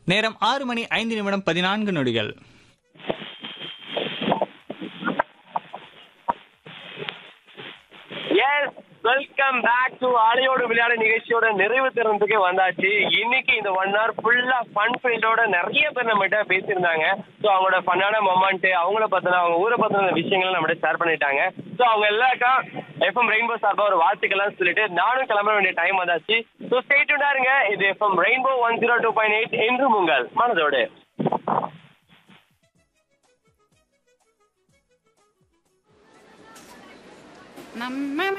நேரம் ஆறு மணி ஐந்து நிமிடம் பதினான்கு நொடிகள் எஸ் வெல்கம் பேக் டு அலையோடு விளையாட நிகழ்ச்சியோட நிறைவு தருணத்துக்கு வந்தாச்சு இன்னைக்கு இந்த ஒன் ஹவர் ஃபுல்லா ஃபன் ஃபீல்டோட நிறைய பேர் நம்மகிட்ட பேசியிருந்தாங்க ஸோ அவங்களோட ஃபன்னான மொமெண்ட் அவங்கள பத்தின அவங்க ஊரை பத்தின விஷயங்களை நம்மகிட்ட ஷேர் பண்ணிட்டாங்க ஸோ அவங்க எல்லாருக்கும் எஃப்எம் ரெயின்போ சார்பாக ஒரு வாழ்த்துக்கள்லாம் சொல்லிட்டு நானும் கிளம்ப வேண்டிய டைம் வந்தாச்சு ஸோ ஸ்டேட்யூண்டா இருங்க இது FM rainbow one zero two point eight என்று உங்கள் மனதோடு நம்ம